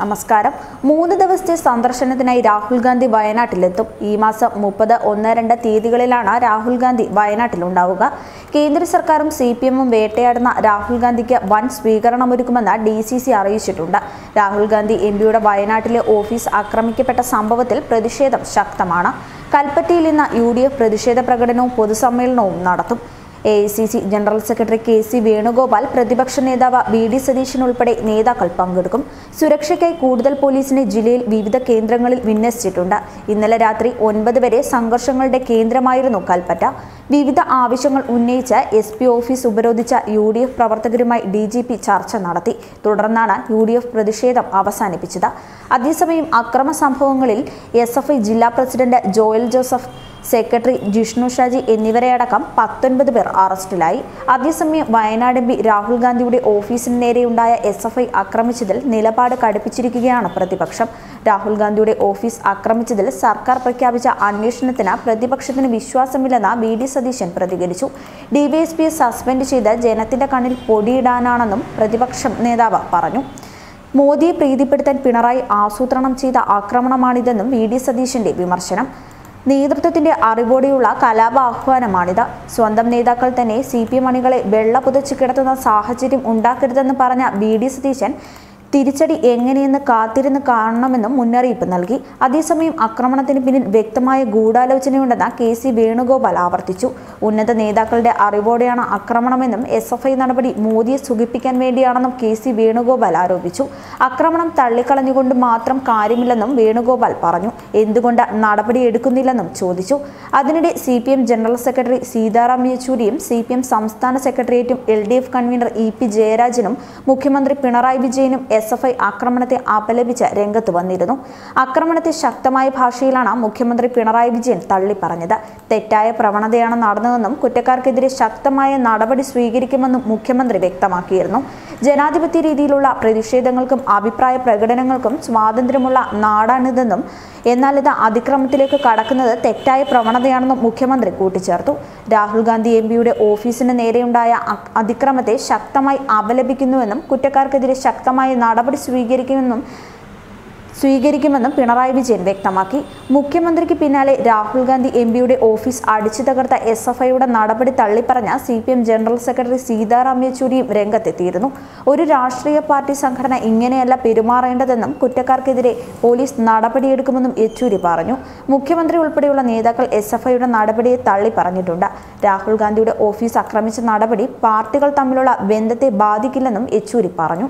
നമസ്കാരം മൂന്ന് ദിവസത്തെ സന്ദർശനത്തിനായി രാഹുൽ ഗാന്ധി വയനാട്ടിലെത്തും ഈ മാസം മുപ്പത് ഒന്ന് രണ്ട് തീയതികളിലാണ് രാഹുൽ ഗാന്ധി വയനാട്ടിലുണ്ടാവുക കേന്ദ്ര സർക്കാരും സി പി എമ്മും വേട്ടയാടുന്ന രാഹുൽ ഗാന്ധിക്ക് വൻ സ്വീകരണമൊരുക്കുമെന്ന് ഡി സി സി അറിയിച്ചിട്ടുണ്ട് രാഹുൽ ഗാന്ധി എം പിയുടെ വയനാട്ടിലെ ഓഫീസ് ആക്രമിക്കപ്പെട്ട സംഭവത്തിൽ പ്രതിഷേധം ശക്തമാണ് കൽപ്പറ്റയിൽ ഇന്ന് യു ഡി എഫ് പ്രതിഷേധ പ്രകടനവും പൊതുസമ്മേളനവും നടത്തും A I C C general secretary K C Venugopal പ്രതിപക്ഷ നേതാവ് വി ഡി സതീശൻ ഉൾപ്പെടെ നേതാക്കൾ പങ്കെടുക്കും സുരക്ഷയ്ക്കായി കൂടുതൽ പോലീസിനെ ജില്ലയിൽ വിവിധ കേന്ദ്രങ്ങളിൽ വിന്യസിച്ചിട്ടുണ്ട് ഇന്നലെ രാത്രി ഒൻപത് വരെ സംഘർഷങ്ങളുടെ കേന്ദ്രമായിരുന്നു കൽപ്പറ്റ വിവിധ ആവശ്യങ്ങൾ ഉന്നയിച്ച് എസ് പി ഓഫീസ് ഉപരോധിച്ച യു ഡി എഫ് പ്രവർത്തകരുമായി ഡി ജി പി ചർച്ച നടത്തി തുടർന്നാണ് യു ഡി എഫ് പ്രതിഷേധം അവസാനിപ്പിച്ചത് അതേസമയം അക്രമ സംഭവങ്ങളിൽ എസ് എഫ് ഐ ജില്ലാ പ്രസിഡന്റ് ജോയൽ ജോസഫ് സെക്രട്ടറി ജിഷ്ണു ഷാജി എന്നിവരെയടക്കം പത്തൊൻപത് പേർ അറസ്റ്റിലായി അതേസമയം വയനാട് എം പി രാഹുൽ ഗാന്ധിയുടെ ഓഫീസിന് നേരെയുണ്ടായ എസ് എഫ് ഐ ആക്രമിച്ചതിൽ നിലപാട് കടുപ്പിച്ചിരിക്കുകയാണ് പ്രതിപക്ഷം രാഹുൽ ഗാന്ധിയുടെ ഓഫീസ് ആക്രമിച്ചതിൽ സർക്കാർ പ്രഖ്യാപിച്ച അന്വേഷണത്തിന് പ്രതിപക്ഷത്തിന് വിശ്വാസമില്ലെന്ന് വി ഡി സതീശൻ പ്രതികരിച്ചു ഡിവൈഎസ്പിയെ സസ്പെൻഡ് ചെയ്ത് ജനത്തിന്റെ കണ്ണിൽ പൊടിയിടാനാണെന്നും പ്രതിപക്ഷം നേതാവ് പറഞ്ഞു മോദിയെ പ്രീതിപ്പെടുത്താൻ പിണറായി ആസൂത്രണം ചെയ്ത ആക്രമണമാണിതെന്നും വി ഡി സതീശന്റെ വിമർശനം നേതൃത്വത്തിന്റെ അറിവോടെയുള്ള കലാപ ആഹ്വാനമാണിത് സ്വന്തം നേതാക്കൾ തന്നെ സി പി എം അണികളെ വെള്ള പുതച്ചു കിടത്തുന്ന സാഹചര്യം ഉണ്ടാക്കരുതെന്ന് പറഞ്ഞ വി ഡി സതീശൻ തിരിച്ചടി എങ്ങനെയെന്ന് കാത്തിരുന്ന് കാണണമെന്നും മുന്നറിയിപ്പ് നൽകി അതേസമയം ആക്രമണത്തിന് പിന്നിൽ വ്യക്തമായ ഗൂഢാലോചനയുണ്ടെന്ന് കെ സി വേണുഗോപാൽ ആവർത്തിച്ചു ഉന്നത നേതാക്കളുടെ അറിവോടെയാണ് ആക്രമണമെന്നും എസ് എഫ് ഐ നടപടി മോദിയെ സുഖിപ്പിക്കാൻ വേണ്ടിയാണെന്നും കെ സി വേണുഗോപാൽ ആരോപിച്ചു ആക്രമണം തള്ളിക്കളഞ്ഞുകൊണ്ട് മാത്രം കാര്യമില്ലെന്നും വേണുഗോപാൽ പറഞ്ഞു എന്തുകൊണ്ട് നടപടി എടുക്കുന്നില്ലെന്നും ചോദിച്ചു അതിനിടെ C P M general secretary Sitaram യെച്ചൂരിയും സി പി എം സംസ്ഥാന സെക്രട്ടേറിയറ്റും L D F convener E P ജയരാജനും മുഖ്യമന്ത്രി പിണറായി വിജയനും എസ് എഫ് ഐ ആക്രമണത്തെ അപലപിച്ച് രംഗത്ത് വന്നിരുന്നു ആക്രമണത്തെ ശക്തമായ ഭാഷയിലാണ് മുഖ്യമന്ത്രി പിണറായി വിജയൻ തള്ളിപ്പറഞ്ഞത് തെറ്റായ പ്രവണതയാണ് നടന്നതെന്നും കുറ്റക്കാർക്കെതിരെ ശക്തമായ നടപടി സ്വീകരിക്കുമെന്നും മുഖ്യമന്ത്രി വ്യക്തമാക്കിയിരുന്നു ജനാധിപത്യ രീതിയിലുള്ള പ്രതിഷേധങ്ങൾക്കും അഭിപ്രായ പ്രകടനങ്ങൾക്കും സ്വാതന്ത്ര്യമുള്ള നാടാണിതെന്നും എന്നാൽ ഇത് അതിക്രമത്തിലേക്ക് കടക്കുന്നത് തെറ്റായ പ്രവണതയാണെന്നും മുഖ്യമന്ത്രി കൂട്ടിച്ചേർത്തു രാഹുൽ ഗാന്ധി എം പിയുടെ ഓഫീസിന് നേരെയുണ്ടായ അ- അതിക്രമത്തെ ശക്തമായി അപലപിക്കുന്നുവെന്നും കുറ്റക്കാർക്കെതിരെ ശക്തമായ നടപടി സ്വീകരിക്കുമെന്നും സ്വീകരിക്കുമെന്നും പിണറായി വിജയൻ വ്യക്തമാക്കി മുഖ്യമന്ത്രിക്ക് പിന്നാലെ രാഹുൽ ഗാന്ധി എം പിയുടെ ഓഫീസ് അടിച്ചു തകർത്ത എസ് എഫ് ഐയുടെ നടപടി തള്ളിപ്പറഞ്ഞ C P M general secretary Sitaram യെച്ചൂരിയും രംഗത്തെത്തിയിരുന്നു ഒരു രാഷ്ട്രീയ പാർട്ടി സംഘടന ഇങ്ങനെയല്ല പെരുമാറേണ്ടതെന്നും കുറ്റക്കാർക്കെതിരെ പോലീസ് നടപടിയെടുക്കുമെന്നും യെച്ചൂരി പറഞ്ഞു മുഖ്യമന്ത്രി ഉൾപ്പെടെയുള്ള നേതാക്കൾ എസ് എഫ് ഐയുടെ നടപടിയെ തള്ളിപ്പറഞ്ഞിട്ടുണ്ട് രാഹുൽ ഗാന്ധിയുടെ ഓഫീസ് ആക്രമിച്ച നടപടി പാർട്ടികൾ തമ്മിലുള്ള ബന്ധത്തെ ബാധിക്കില്ലെന്നും യെച്ചൂരി പറഞ്ഞു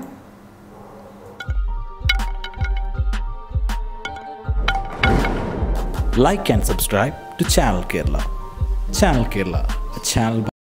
like and subscribe to Channel Kerala. Channel Kerala, a channel